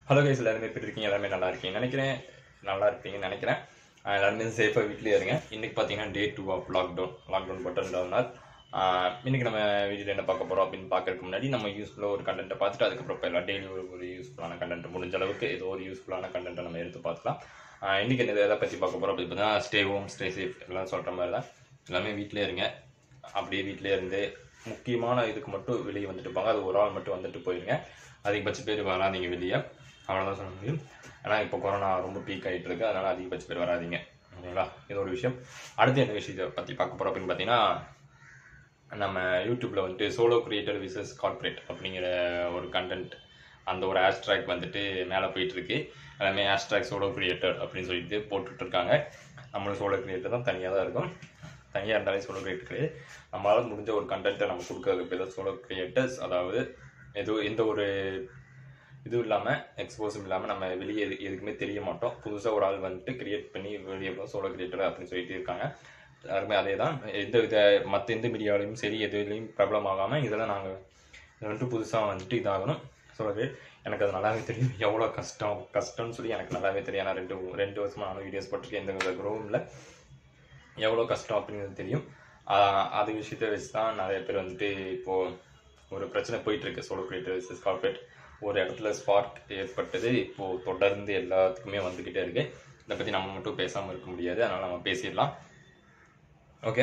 hello guys எல்லாருமே எப்படி இருக்கீங்க எல்லாருமே நல்லா இருக்கீங்க நினைக்கிறேன் நல்லா இருப்பீங்கன்னு நினைக்கிறேன் ஆஹ் எல்லாருமே சேஃபாக வீட்லேயே இருங்க இன்னைக்கு பார்த்தீங்கன்னா day two of lockdown lockdown போட்டு ரெண்டாவது நாள் ஆஹ் இன்னைக்கு நம்ம வீடியோவில் என்ன பார்க்க போகிறோம் அப்படின்னு பார்க்கறதுக்கு முன்னாடி நம்ம யூஸ்ஃபுல்லாக ஒரு கண்டென்ட்டை பார்த்துட்டு அதுக்கப்புறம் போயிடலாம் டெய்லி ஒரு ஒரு யூஸ்ஃபுல்லான கண்டென்ட் முடிஞ்ச அளவுக்கு ஏதோ ஒரு யூஸ்ஃபுல்லான கண்டென்ட்டை நம்ம எடுத்து பார்த்துக்கலாம் ஆஹ் இன்னைக்கு என்ன எதை பற்றி பார்க்க போகிறோம் அப்படின்னு பார்த்தீங்கன்னா ஸ்டே ஹோம் ஸ்டே சேஃப் எல்லாம் சொல்கிற மாதிரி தான் எல்லாமே வீட்டிலே இருங்க அப்படியே வீட்டிலே இருந்து முக்கியமான இதுக்கு மட்டும் வெளியே வந்துட்டு இருப்பாங்க அது ஒரு ஆள் மட்டும் வந்துட்டு போயிருங்க அதிகபட்ச பேர் வராதீங்க வெளியே அவ்வளோதான் சொல்ல முடியும் ஏன்னா இப்போ கொரோனா ரொம்ப பீக் ஆகிட்டு இருக்கு அதனால அதிகபட்ச பேர் வராதீங்க ஓகேங்களா இது ஒரு விஷயம் அடுத்து என்ன விஷயத்தை பற்றி பார்க்க போகிறோம் அப்படின்னு பார்த்தீங்கன்னா நம்ம யூடியூப்ல வந்துட்டு சோலோ கிரியேட்டர் விசஸ் கார்ப்பரேட் அப்படிங்கிற ஒரு கண்டென்ட் அந்த ஒரு ஹேஷ்ட்ராக் வந்துட்டு மேலே போயிட்டு இருக்கு எல்லாமே ஹேஷ்ட்ராக் சோலோ கிரியேட்டர் அப்படின்னு சொல்லிட்டு போட்டுட்டு இருக்காங்க நம்மளும் சோலோ கிரியேட்டர் தான் தனியாக தான் இருக்கும் தனியாக இருந்தாலே சோலோ கிரியேட்டர் கிடையாது நம்மளால முடிஞ்ச ஒரு கண்டென்ட்டை நம்ம கொடுக்கறது பேர் தான் சோலோ கிரியேட்டர்ஸ் அதாவது எது எந்த ஒரு இதுவும் இல்லாமல் எக்ஸ்போஸும் இல்லாமல் நம்ம வெளியே எது எதுக்குமே தெரிய மாட்டோம் புதுசாக ஒரு ஆள் வந்துட்டு கிரியேட் பண்ணி வெளியே சோலோ கிரியேட்டர் அப்படின்னு சொல்லிட்டு இருக்காங்க எல்லாருமே அதே தான் எந்த வித மற்ற எந்த மீடியாவிலையும் சரி எதுலையும் பிரபலமாகாமல் இதெல்லாம் நாங்கள் இது வந்துட்டு புதுசாக வந்துட்டு இதாகணும் சொல்லுறது எனக்கு அது நல்லாவே தெரியும் எவ்வளோ கஷ்டம் கஷ்டம்னு சொல்லி எனக்கு நல்லாவே தெரியும் நான் ரெண்டு ரெண்டு வருஷமா நானும் வீடியோஸ் போட்டிருக்கேன் எந்த வித குரோவும் இல்லை எவ்வளோ கஷ்டம் அப்படிங்கிறது தெரியும் ஆஹ் அது விஷயத்த வச்சு தான் நிறைய பேர் வந்துட்டு இப்போது ஒரு பிரச்சனை போயிட்டு இருக்கு சோலோ கிரியேட்டர் விசஸ் கார்பரேட் ஒரு இடத்துல ஸ்பார்க் ஏற்பட்டது இப்போது தொடர்ந்து எல்லாத்துக்குமே வந்துக்கிட்டே இருக்கு இதை பற்றி நம்ம மட்டும் பேசாமல் இருக்க முடியாது அதனால் நம்ம பேசிடலாம் ஓகே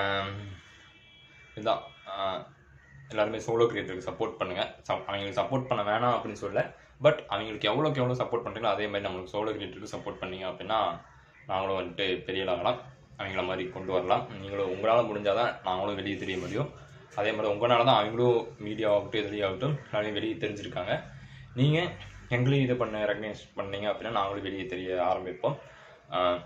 இதுதான் ஆஹ் எல்லாருமே சோலோ கிரியேட்டருக்கு சப்போர்ட் பண்ணுங்க சப்- அவங்களுக்கு சப்போர்ட் பண்ண வேணாம் அப்படின்னு சொல்ல பட் அவங்களுக்கு எவ்வளோக்கு எவ்வளோ சப்போர்ட் பண்ணுறீங்களோ அதே மாதிரி நம்மளுக்கு சோலோ கிரியேட்டருக்கு சப்போர்ட் பண்ணீங்க அப்படின்னா நாங்களும் வந்துட்டு பெரிய ஆகலாம் அவங்கள மாதிரி கொண்டு வரலாம் நீங்களும் உங்களால் முடிஞ்சாதான் நாங்களும் வெளியே தெரிய முடியும் அதே மாதிரி உங்களால தான் அவங்களும் மீடியா ஆகட்டும் எதுலேயாகட்டும் எல்லாரையும் வெளியே தெரிஞ்சிருக்காங்க நீங்கள் எங்களையும் இது பண்ண ரெக்கக்னைஸ் பண்ணீங்க அப்படின்னா நாங்களும் வெளியே தெரிய ஆரம்பிப்போம் ஆஹ்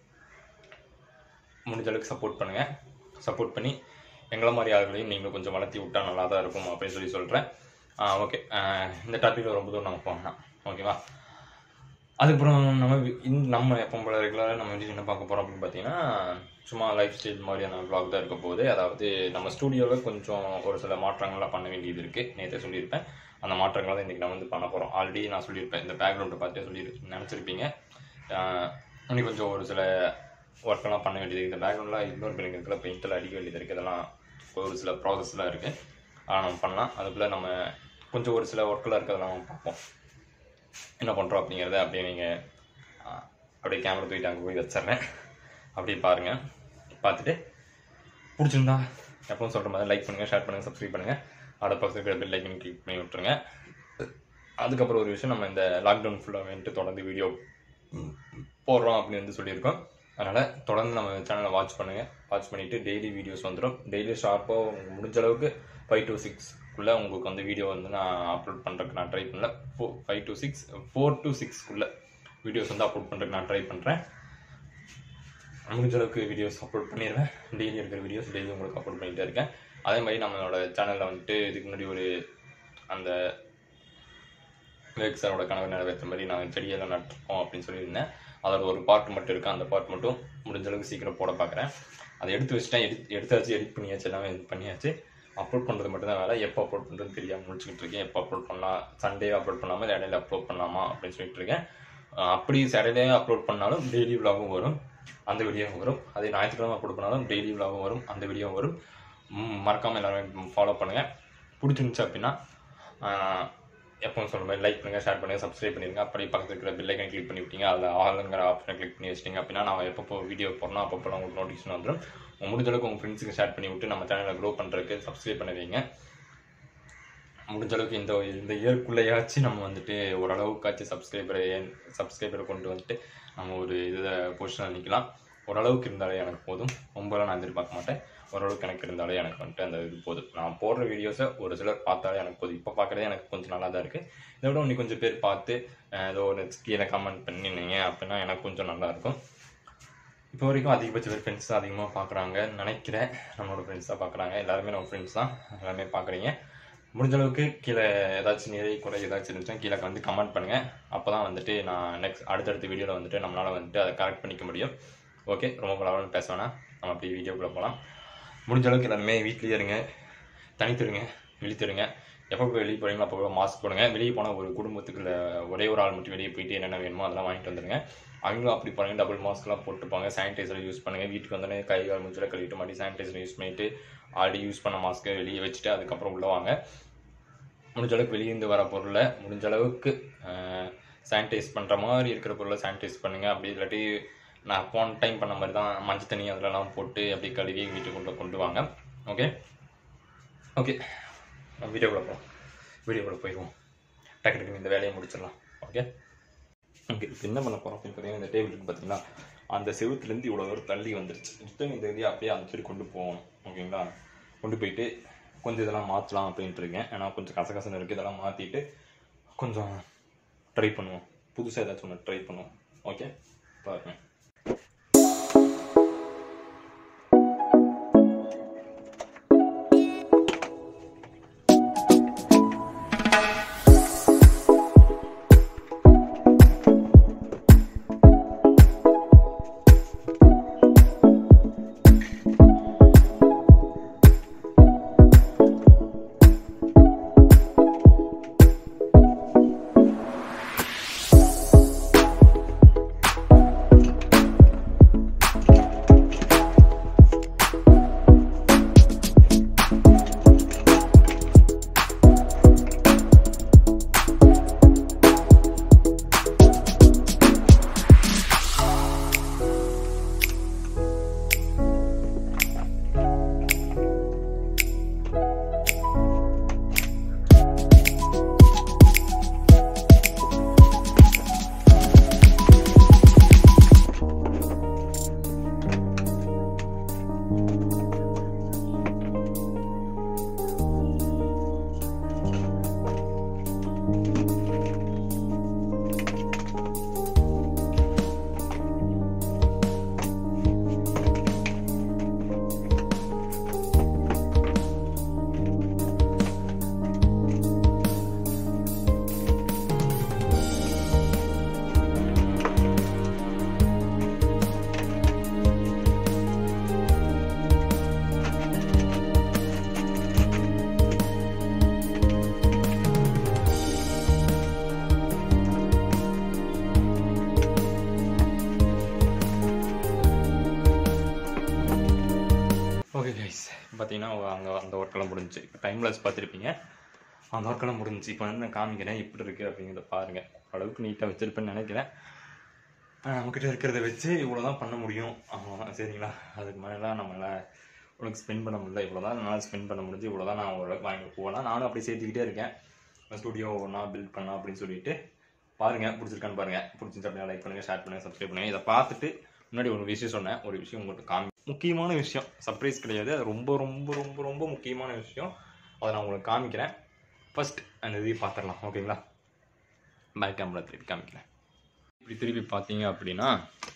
முடிஞ்ச அளவுக்கு சப்போர்ட் பண்ணுங்க சப்போர்ட் பண்ணி எங்களை மாதிரி ஆளுகளையும் நீங்களும் கொஞ்சம் வளர்த்தி விட்டா நல்லா தான் இருக்கும் அப்படின்னு சொல்லி சொல்கிறேன் ஓகே இந்த டாப்பிக்கில் ரொம்ப தூரம் நம்ம போகலாம் ஓகேவா அதுக்கப்புறம் நம்ம வி- இந்த நம்ம எப்போ போல ரெகுலராக நம்ம வீடியோ என்ன பார்க்க போகிறோம் அப்படின்னு பார்த்தீங்கன்னா சும்மா லைஃப் ஸ்டைல் மாதிரியான vlog தான் இருக்க போகுது அதாவது நம்ம ஸ்டூடியோவில் கொஞ்சம் ஒரு சில மாற்றங்கள்லாம் பண்ண வேண்டியது இருக்குது நேற்றே சொல்லியிருப்பேன் அந்த மாற்றங்களை தான் இன்றைக்கி நான் வந்து பண்ண போகிறோம் ஆல்ரெடி நான் சொல்லியிருப்பேன் இந்த பேக்ரவுண்டை பார்த்து சொல்லி நினச்சிருப்பீங்க இன்னும் கொஞ்சம் ஒரு சில ஒர்க்கெல்லாம் பண்ண வேண்டியது இந்த பேக்ரவுண்டில் இன்னொரு பிள்ளைங்க இருக்கிற பெயிண்டில் அடிக்க வேண்டியது இருக்குது இதெல்லாம் ஒரு சில ப்ராசஸ்லாம் இருக்குது ஆனால் நம்ம பண்ணலாம் அதுக்குள்ளே நம்ம கொஞ்சம் ஒரு சில ஒர்க்கெல்லாம் இருக்கிறத நம்ம பார்ப்போம் என்ன பண்ணுறோம் அப்படிங்கிறத அப்படியே நீங்கள் அப்படியே கேமரா தூக்கிட்டு அங்கே போய் வச்சிடுறேன் அப்படியே பாருங்கள் பார்த்துட்டு பிடிச்சிருந்தா எப்பவும் சொல்கிற மாதிரி லைக் பண்ணுங்கள் ஷேர் பண்ணுங்கள் சப்ஸ்கிரைப் பண்ணுங்கள் அடுத்த பக்கத்தில் இருக்கிற பெல் ஐக்கன் கிளிக் பண்ணி விட்டுருங்க அதுக்கப்புறம் ஒரு விஷயம் நம்ம இந்த லாக்டவுன் ஃபுல்லாக வந்துட்டு தொடர்ந்து வீடியோ போடுறோம் அப்படின்னு வந்து சொல்லியிருக்கோம் அதனால் தொடர்ந்து நம்ம சேனலை வாட்ச் பண்ணுங்கள் வாட்ச் பண்ணிவிட்டு டெய்லி வீடியோஸ் வந்துடும் டெய்லி ஷார்ப்பாக முடிஞ்ச அளவுக்கு ஃபைவ் டு சிக்ஸ்க்குள்ளே உங்களுக்கு வந்து வீடியோ வந்து நான் அப்லோட் பண்ணுறதுக்கு நான் ட்ரை பண்ணல ஃபோ five to six four to சிக்ஸ்க்குள்ளே வீடியோஸ் வந்து அப்லோட் பண்ணுறதுக்கு நான் ட்ரை பண்ணுறேன் முடிஞ்ச அளவுக்கு வீடியோஸ் அப்லோட் பண்ணிடுவேன் டெய்லி இருக்கிற வீடியோஸ் டெய்லி உங்களுக்கு அப்லோட் பண்ணிகிட்டே இருக்கேன் அதே மாதிரி நம்மளோட சேனலில் வந்துட்டு இதுக்கு முன்னாடி ஒரு அந்த விவேக் சாரோட கனவை நிறைவேற்ற மாதிரி நாங்கள் செடியெல்லாம் நட்டுருக்கோம் அப்படின்னு சொல்லியிருந்தேன் அதோட ஒரு பார்ட் மட்டும் இருக்குது அந்த பார்ட் மட்டும் முடிஞ்ச அளவுக்கு சீக்கிரம் போட பார்க்குறேன் அதை எடுத்து வச்சுட்டேன் எடிட் எடுத்தாச்சு எடிட் பண்ணியாச்சு எல்லாமே இது பண்ணியாச்சு அப்லோட் பண்ணுறது மட்டும்தான் வேலை எப்போ அப்லோட் பண்ணுறது தெரியாமல் முடிச்சுக்கிட்டு இருக்கேன் எப்போ அப்லோட் பண்ணலாம் சண்டே அப்லோட் பண்ணாமல் இடையில அப்லோட் பண்ணலாமா அப்படின்னு சொல்லிட்டு இருக்கேன் அஹ் அப்படி சாட்டர்டே அப்லோட் பண்ணாலும் டெய்லி விலாகும் வரும் அந்த வீடியோ வரும் அதே ஞாயிற்றுக்கிழமை அப்லோட் பண்ணாலும் டெய்லி விலாகும் வரும் அந்த வீடியோ வரும் ம், மறக்காம எல்லாருமே ஃபாலோ பண்ணுங்கள் பிடிச்சிருந்துச்சு அப்படின்னா ஆஹ், எப்பவும் சொல்ற மாதிரி லைக் பண்ணுங்கள் ஷேர் பண்ணுங்கள் சப்ஸ்கிரைப் பண்ணிடுங்க அப்படி பக்கத்தில் இருக்கிற பெல் ஐக்கன் கிளிக் பண்ணி விட்டீங்க அதில் ஆளுங்கிற ஆப்ஷனை கிளிக் பண்ணி வச்சிட்டிங்க அப்படின்னா நான் எப்பப்போ வீடியோ போடணும் அப்பப்போ உங்களுக்கு நோட்டிஃபிகேஷன் வந்துடும் உங்க முடிஞ்ச அளவுக்கு உங்கள் ஃப்ரெண்ட்ஸுக்கு ஷேர் பண்ணி விட்டு நம்ம சேனலை க்ரோ பண்ணுறதுக்கு சப்ஸ்கிரைப் பண்ணி வைங்க முடிஞ்ச அளவுக்கு இந்த இந்த இயர்க்குள்ளேயாச்சும் நம்ம வந்துட்டு ஓரளவுக்காச்சும் சப்ஸ்கிரைபரை சப்ஸ்கிரைபரை கொண்டு வந்துட்டு நம்ம ஒரு இதில் பொசிஷனில் நிற்கலாம் ஓரளவுக்கு இருந்தாலே எனக்கு போதும் ரொம்பலாம் நான் எதிர்பார்க்க மாட்டேன் ஓரளவுக்கு எனக்கு இருந்தாலே எனக்கு வந்துட்டு அந்த இது போதும் நான் போடுற வீடியோஸை ஒரு சிலர் பார்த்தாலே எனக்கு போதும் இப்போ பார்க்குறதே எனக்கு கொஞ்சம் நல்லா தான் இருக்குது இதை விட இன்னும் கொஞ்சம் பேர் பார்த்து அஹ், ஏதோ ஒரு கீழே கமெண்ட் பண்ணினீங்க அப்படின்னா எனக்கு கொஞ்சம் நல்லா இருக்கும் இப்போ வரைக்கும் அதிகபட்ச பேர் ஃப்ரெண்ட்ஸ் தான் அதிகமாக பார்க்குறாங்க நினைக்கிறேன் நம்மளோட ஃப்ரெண்ட்ஸ் தான் பார்க்குறாங்க எல்லாருமே நம்ம ஃப்ரெண்ட்ஸ் தான் எல்லாமே பார்க்குறீங்க முடிஞ்ச அளவுக்கு கீழே ஏதாச்சும் நிறை குறை ஏதாச்சும் இருந்துச்சுன்னா கீழே வந்து கமெண்ட் பண்ணுங்கள் அப்போ தான் வந்துட்டு நான் நெக்ஸ்ட் அடுத்தடுத்த வீடியோவில் வந்துட்டு நம்மளால் வந்துட்டு அதை கரெக்ட் பண்ணிக்க முடியும் ஓகே ரொம்ப பரவாயில்ல பேச வேணாம் நம்ம அப்படி வீடியோக்குள்ளே போகலாம் முடிஞ்ச அளவுக்கு எல்லாருமே வீட்லேயே இருங்க தனித்திருங்க விழித்திருங்க எப்போ வெளியே போகிறீங்களோ அப்போ மாஸ்க் போடுங்க வெளியே போனால் ஒரு குடும்பத்துக்கு இல்லை ஒரே ஒரு ஆள் மட்டும் வெளியே போயிட்டு என்னென்ன வேணுமோ அதெல்லாம் வாங்கிட்டு வந்துடுங்க அவங்களும் அப்படி பண்ணுங்க டபுள் மாஸ்க்லாம் போட்டுப்பாங்க சானிடைசர் யூஸ் பண்ணுங்கள் வீட்டுக்கு வந்தோடனே கை கால் மூஞ்சில் கழுவிட்டு மாட்டி சானிடைசர் யூஸ் பண்ணிட்டு ஆல்ரெடி யூஸ் பண்ண மாஸ்க்கை வெளியே வச்சுட்டு அதுக்கப்புறம் உள்ள வாங்க முடிஞ்ச அளவுக்கு வெளியேந்து வர பொருளை முடிஞ்ச அளவுக்கு சானிடைஸ் பண்ணுற மாதிரி இருக்கிற பொருளை சானிடைஸ் பண்ணுங்கள் அப்படி இல்லாட்டி நான் போன டைம் பண்ண மாதிரி தான் மஞ்சள் தண்ணி அதிலலாம் போட்டு அப்படி கழுவி வீட்டுக்குள்ளே கொண்டு வாங்க ஓகே ஓகே வீடியோக்குள்ளே போகிறோம் வீடியோக்குள்ளே போயிடுவோம் டக்கு டக்குன்னு இந்த வேலையை முடிச்சிடலாம் ஓகே ஓகே இப்போ என்ன பண்ண போகிறோம் அப்படின்னு பார்த்தீங்கன்னா இந்த டேபிளுக்கு பார்த்தீங்கன்னா அந்த செவுத்துலேருந்து இவ்வளோ தூரம் தள்ளி வந்துருச்சு ரிட்டன் இந்த இதையே அப்படியே அந்த சைடு கொண்டு போகணும் ஓகேங்களா கொண்டு போயிட்டு கொஞ்சம் இதெல்லாம் மாற்றலாம் அப்படின்ட்டு இருக்கேன் ஏன்னா கொஞ்சம் கசகசன்னு இருக்குது இதெல்லாம் மாற்றிட்டு கொஞ்சம் ட்ரை பண்ணுவோம் புதுசாக ஏதாச்சும் ஒன்று ட்ரை பண்ணுவோம் ஓகே பாருங்க ஓகே கைஸ் பார்த்தீங்கன்னா அங்கே அந்த ஒர்க்கெல்லாம் முடிஞ்சுச்சு இப்போ டைம்லெஸ் பார்த்துருப்பீங்க அந்த ஒர்க்கெல்லாம் முடிஞ்சுச்சு இப்போ வந்து நான் காமிக்கிறேன் எப்படி இருக்குது அப்படிங்கிறத பாருங்கள் அளவுக்கு நீட்டாக வச்சுருப்பேன்னு நினைக்கிறேன் ஆஹ் நம்மக்கிட்ட இருக்கிறத வச்சு இவ்வளோ தான் பண்ண முடியும் அவ்வளோதான் சரிங்களா அதுக்கு மேலாம் நம்மளால் உனக்கு ஸ்பெண்ட் பண்ண முடியல இவ்வளோ தான் என்னால் ஸ்பெண்ட் பண்ண முடிஞ்சு இவ்வளோ தான் நான் ஓரளவுக்கு வாங்கி போகலாம் நானும் அப்படி சேர்த்துக்கிட்டே இருக்கேன் ஸ்டுடியோ ஒன்றா பில்ட் பண்ணலாம் அப்படின்னு சொல்லிட்டு பாருங்கள் பிடிச்சிருக்கான்னு பாருங்கள் பிடிச்சிருச்சு அப்படியே லைக் பண்ணுங்கள் ஷேர் பண்ணுங்கள் சப்ஸ்கிரைப் பண்ணுங்கள் இதை பார்த்துட்டு முன்னாடி ஒரு விஷயம் சொன்னேன் ஒரு விஷயம் உங்கள்கிட்ட காமி முக்கியமான விஷயம் சர்ப்ரைஸ் கிடையாது அது ரொம்ப ரொம்ப ரொம்ப ரொம்ப முக்கியமான விஷயம் அதை நான் உங்களுக்கு காமிக்கிறேன் ஃபர்ஸ்ட் அந்த இதையும் பார்த்துடலாம் ஓகேங்களா பேக் கேமரா திருப்பி காமிக்கிறேன் இப்படி திருப்பி பார்த்தீங்க அப்படின்னா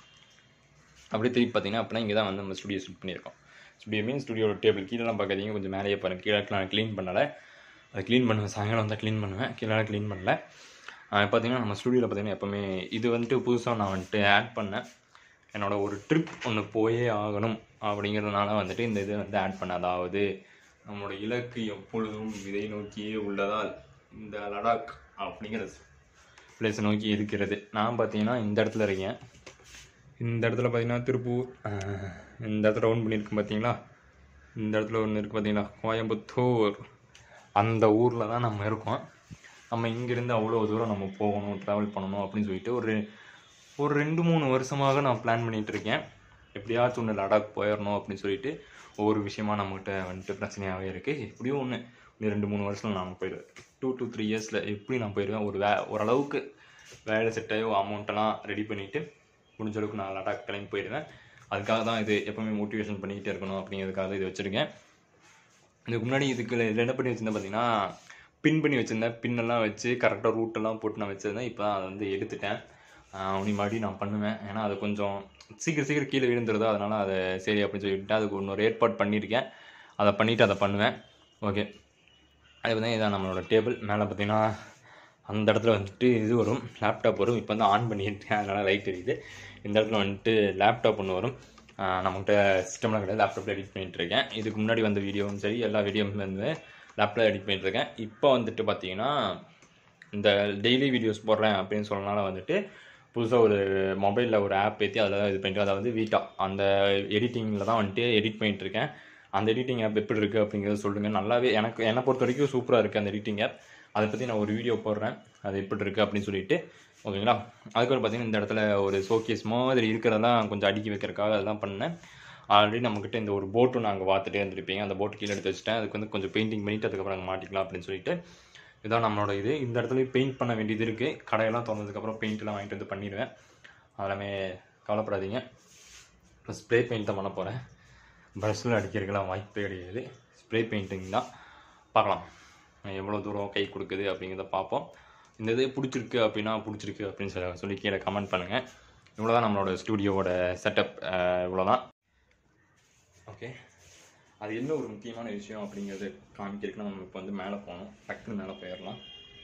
அப்படியே திருப்பி பார்த்தீங்கன்னா அப்படின்னா இங்கே தான் வந்து நம்ம ஸ்டுடியோ ஷூட் பண்ணியிருக்கோம் ஸ்டுடியோ மீன் ஸ்டுடியோட டேபிள் கீழெல்லாம் பார்க்காதீங்க கொஞ்சம் மேலேயே பாருங்கள் கீழே நான் க்ளீன் பண்ணலை அதை க்ளீன் பண்ணுவேன் சாயங்காலம் வந்தால் க்ளீன் பண்ணுவேன் கீழே க்ளீன் பண்ணல பார்த்தீங்கன்னா நம்ம ஸ்டுடியோவில் பார்த்தீங்கன்னா எப்போவுமே இது வந்துட்டு புதுசாக நான் வந்துட்டு ஆட் பண்ணேன் என்னோட ஒரு ட்ரிப் ஒன்று போயே ஆகணும் அப்படிங்கிறதுனால வந்துட்டு இந்த இது வந்து ஆட் பண்ண அதாவது நம்மளோட இலக்கு எப்பொழுதும் இதை நோக்கியே உள்ளதால் இந்த லடாக் அப்படிங்கிற பிளேஸை நோக்கி இருக்கிறது நான் பார்த்தீங்கன்னா இந்த இடத்துல இருக்கேன் இந்த இடத்துல பார்த்தீங்கன்னா திருப்பூர் ஆஹ், இந்த இடத்துல ரவுண்ட் பண்ணியிருக்கேன் பார்த்தீங்களா இந்த இடத்துல ஒன்று இருக்குது பார்த்தீங்களா கோயம்புத்தூர் அந்த ஊரில் தான் நம்ம இருக்கோம் நம்ம இங்கேருந்து அவ்வளோ தூரம் நம்ம போகணும் ட்ராவல் பண்ணணும் அப்படின்னு சொல்லிட்டு ஒரு ஒரு ரெண்டு மூணு வருஷமாக நான் பிளான் பண்ணிட்டு இருக்கேன் எப்படியாச்சும் ஒன்று லடாக் போயிடணும் அப்படின்னு சொல்லிட்டு ஒவ்வொரு விஷயமா நம்மகிட்ட வந்துட்டு பிரச்சனையாகவே இருக்குது எப்படியும் ஒன்று இன்னும் ரெண்டு மூணு வருஷத்தில் நான் போயிடுவேன் டூ to த்ரீ இயர்ஸில் எப்படி நான் போயிடுவேன் ஒரு வே ஓரளவுக்கு வேலை செட் ஆகி அமௌண்ட்டெல்லாம் ரெடி பண்ணிவிட்டு முடிஞ்ச அளவுக்கு நான் லடாக் கிளம்பி போயிடுவேன் அதுக்காக தான் இது எப்பவுமே மோட்டிவேஷன் பண்ணிக்கிட்டே இருக்கணும் அப்படிங்கிறதுக்காக இது வச்சுருக்கேன் இதுக்கு முன்னாடி இதுக்கு இதில் என்ன பண்ணி வச்சிருந்தேன் பார்த்தீங்கன்னா பின் பண்ணி வச்சிருந்தேன் பின்னெல்லாம் வச்சு கரெக்டாக ரூட்டெல்லாம் போட்டு நான் வச்சிருந்தேன் இப்போ தான் அதை வந்து எடுத்துட்டேன் உனி மறுபடியும் நான் பண்ணுவேன் ஏன்னா அது கொஞ்சம் சீக்கிரம் சீக்கிரம் கீழே விழுந்துருதோ அதனால் அதை சரி அப்படின்னு சொல்லிட்டு அதுக்கு இன்னொரு ஏற்பாடு பண்ணியிருக்கேன் அதை பண்ணிவிட்டு அதை பண்ணுவேன் ஓகே அது வந்து இதான் நம்மளோட டேபிள் மேலே பார்த்தீங்கன்னா அந்த இடத்துல வந்துட்டு இது வரும் லேப்டாப் வரும் இப்போ வந்து ஆன் பண்ணியிருக்கேன் அதனால் லைட் எரியுது இந்த இடத்துல வந்துட்டு லேப்டாப் ஒன்று வரும் ஆஹ் நம்மகிட்ட சிஸ்டம்லாம் கிடையாது லேப்டாப்பில் எடிட் பண்ணிட்டு இருக்கேன் இதுக்கு முன்னாடி வந்த வீடியோவும் சரி எல்லா வீடியோவும் வந்து லேப்பில் எடிட் பண்ணிட்டுருக்கேன் இப்போ வந்துட்டு பார்த்தீங்கன்னா இந்த டெய்லி வீடியோஸ் போடுறேன் அப்படின்னு சொன்னனால வந்துட்டு புதுசாக ஒரு மொபைலில் ஒரு ஆப் ஏற்றி அதில் தான் இது பண்ணிட்டு அதாவது வீட்டா அந்த எடிட்டிங்கில் தான் வந்துட்டு எடிட் பண்ணிட்டு இருக்கேன் அந்த எடிட்டிங் ஆப் எப்படி இருக்குது அப்படிங்கிறத சொல்லுங்கள் நல்லாவே எனக்கு என்னை பொறுத்த வரைக்கும் சூப்பராக இருக்குது அந்த எடிட்டிங் ஆப் அதை பற்றி நான் ஒரு வீடியோ போடுறேன் அது எப்படி இருக்குது அப்படின்னு சொல்லிட்டு ஓகேங்களா அதுக்கப்புறம் பார்த்தீங்கன்னா இந்த இடத்துல ஒரு ஷோகேஸ் மாதிரி இருக்கிறதெல்லாம் கொஞ்சம் அடுக்கி வைக்கிறதுக்காக அதெல்லாம் பண்ணேன் ஆல்ரெடி நம்மக்கிட்ட இந்த ஒரு போட்டும் நாங்கள் பார்த்துட்டே இருந்திருப்பீங்க அந்த போட்டு கீழே எடுத்து வச்சுட்டேன் அதுக்கு வந்து கொஞ்சம் பெயிண்டிங் பண்ணிவிட்டு அதுக்கப்புறம் அங்கே மாட்டிக்கலாம் அப்படின்னு சொல்லிட்டு இதான் நம்மளோட இது இந்த இடத்துல பெயிண்ட் பண்ண வேண்டியது இருக்குது கடையெல்லாம் திறந்ததுக்கப்புறம் பெயிண்ட்லாம் வாங்கிட்டு வந்து பண்ணிடுவேன் அதெல்லாமே கவலைப்படாதீங்க இப்போ ஸ்ப்ரே பெயிண்ட் தான் பண்ண போகிறேன் ப்ரஷ்ஷில் அடிக்கிறதுக்கெல்லாம் வாய்ப்பே கிடையாது ஸ்ப்ரே பெயிண்டிங் தான் பார்க்கலாம் எவ்வளோ தூரம் கை கொடுக்குது அப்படிங்கிறத பார்ப்போம் இந்த இது பிடிச்சிருக்கு அப்படின்னா பிடிச்சிருக்கு அப்படின்னு சொல்லி சொல்லி கீழே கமெண்ட் பண்ணுங்கள் இவ்வளோ தான் நம்மளோட ஸ்டூடியோவோட செட்டப் இவ்வளோ தான் ஓகே அது என்ன ஒரு முக்கியமான விஷயம் அப்படிங்கிறது காமிக்கிறதுக்கு நம்ம இப்போ வந்து மேலே போகணும் டக்குன்னு மேலே போயிடலாம்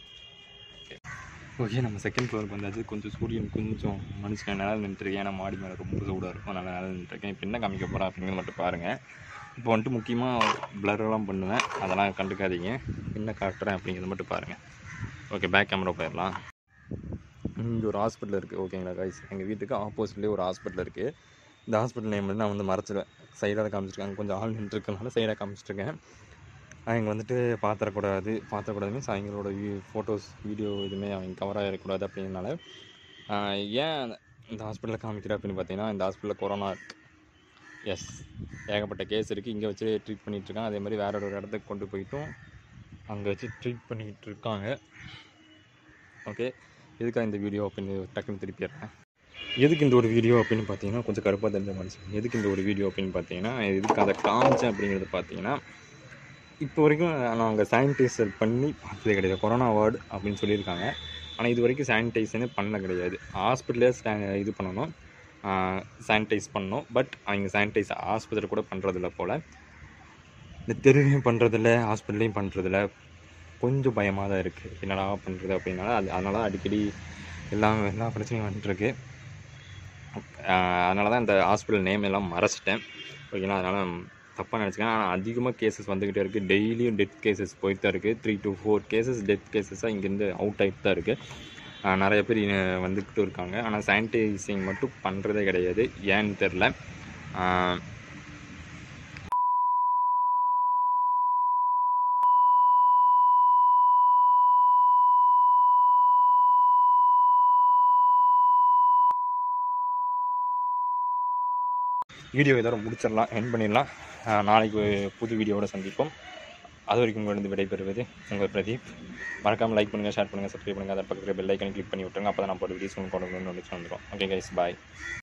ஓகே நம்ம செகண்ட் ஃப்ளோருக்கு வந்தாச்சு கொஞ்சம் சூரியன் கொஞ்சம் மனுஷன் நிழல் நின்றுருக்கேன் ஏன்னா மாடி மேலே ரொம்ப சூடாக இருக்கும் அதனால் நிழல் நின்றுருக்கேன் இப்போ என்ன காமிக்க போகிறேன் அப்படிங்கிறது மட்டும் பாருங்கள் இப்போ வந்துட்டு முக்கியமாக பிளரெல்லாம் பண்ணுவேன் அதெல்லாம் கண்டுக்காதீங்க என்ன காட்டுறேன் அப்படிங்கிறத மட்டும் பாருங்கள் ஓகே பேக் கேமரா போயிடலாம் இங்கே ஒரு ஹாஸ்பிட்டல் இருக்குது ஓகேங்களா கைஸ் எங்கள் வீட்டுக்கு ஆப்போசிட்லேயே ஒரு ஹாஸ்பிட்டல் இருக்குது இந்த ஹாஸ்பிட்டல் நேம் வந்து நான் வந்து மறைச்சிடுவேன் சைடாக காமிச்சிருக்காங்க கொஞ்சம் ஆள் நின்றுருக்கனால சைடாக காமிச்சிட்ருக்கேன் அவங்க வந்துட்டு பார்த்துடக்கூடாது பார்த்துடக்கூடாது மீன்ஸ் அவங்களோட ஃபோட்டோஸ் வீடியோ எதுவுமே அவங்க கவர் ஆகிடக்கூடாது அப்படிங்கிறனால ஆஹ் ஏன் இந்த ஹாஸ்பிட்டலில் காமிக்கிறேன் அப்படின்னு பார்த்தீங்கன்னா இந்த ஹாஸ்பிட்டலில் கொரோனா இருக்குது எஸ் ஏகப்பட்ட கேஸ் இருக்குது இங்கே வச்சு ட்ரீட் பண்ணிகிட்டு இருக்காங்க அதே மாதிரி வேற ஒரு இடத்துக்கு கொண்டு போயிட்டும் அங்கே வச்சு ட்ரீட் பண்ணிக்கிட்டு இருக்காங்க ஓகே எதுக்காக இந்த வீடியோ அப்படின்னு டக்குன்னு திருப்பிடுறேன் எதுக்கு இந்த ஒரு வீடியோ அப்படின்னு பார்த்தீங்கன்னா கொஞ்சம் கருப்பாக தெரிஞ்ச மனுஷன் எதுக்கு இந்த ஒரு வீடியோ அப்படின்னு பார்த்தீங்கன்னா எதுக்கு அதை காமிச்சேன் அப்படிங்கிறது பார்த்தீங்கன்னா இப்போ வரைக்கும் நாங்கள் சானிடைசர் பண்ணி பார்த்ததே கிடையாது கொரோனா வார்டு அப்படின்னு சொல்லியிருக்காங்க ஆனால் இது வரைக்கும் சானிடைசனே பண்ண கிடையாது ஹாஸ்பிட்டலே இது பண்ணணும் சானிடைஸ் பண்ணணும் பட் அவங்க சானிடைஸ் ஆஸ்பத்திரி கூட பண்ணுறதில்ல போல் இந்த தெருவையும் பண்ணுறதில்ல ஹாஸ்பிட்டலையும் பண்ணுறதில்ல கொஞ்சம் பயமாக தான் இருக்குது என்னடா பண்ணுறது அப்படின்னால அது அதனால தான் அடிக்கடி எல்லாம் எல்லா பிரச்சனையும் வந்துட்டுருக்கு அதனால தான் இந்த ஹாஸ்பிட்டல் நேம் எல்லாம் மறைச்சிட்டேன் ஓகேங்களா அதனால் தப்பாக நினச்சிக்கேன் ஆனால் அதிகமாக கேசஸ் வந்துக்கிட்டே இருக்குது டெய்லியும் டெத் கேசஸ் போயிட்டு தான் இருக்குது three to four cases death கேசஸாக இங்கேருந்து அவுட் ஆகிட்டு தான் இருக்குது நிறைய பேர் இ- வந்துக்கிட்டு இருக்காங்க ஆனால் சானிடைசிங் மட்டும் பண்ணுறதே கிடையாது ஏன்னு தெரில வீடியோ இதோட முடிச்சிடலாம் என் பண்ணிடலாம் ஆஹ் நாளைக்கு ஒரு புது வீடியோவோட சந்திப்போம் அது வரைக்கும் உங்களிடம் விடைபெறுவது உங்கள் பிரதீப் மறக்காமல் லைக் பண்ணுங்கள் ஷேர் பண்ணுங்கள் சப்ஸ்கிரைப் பண்ணுங்கள் அதை பக்கத்தில் பெல் ஐக்கனை கிளிக் பண்ணி விட்டுருங்க அப்போ தான் நான் போகிற வீடியோஸ் உங்களுக்கு கொண்டு வந்து வந்துடும் ஓகே கைஸ் பாய்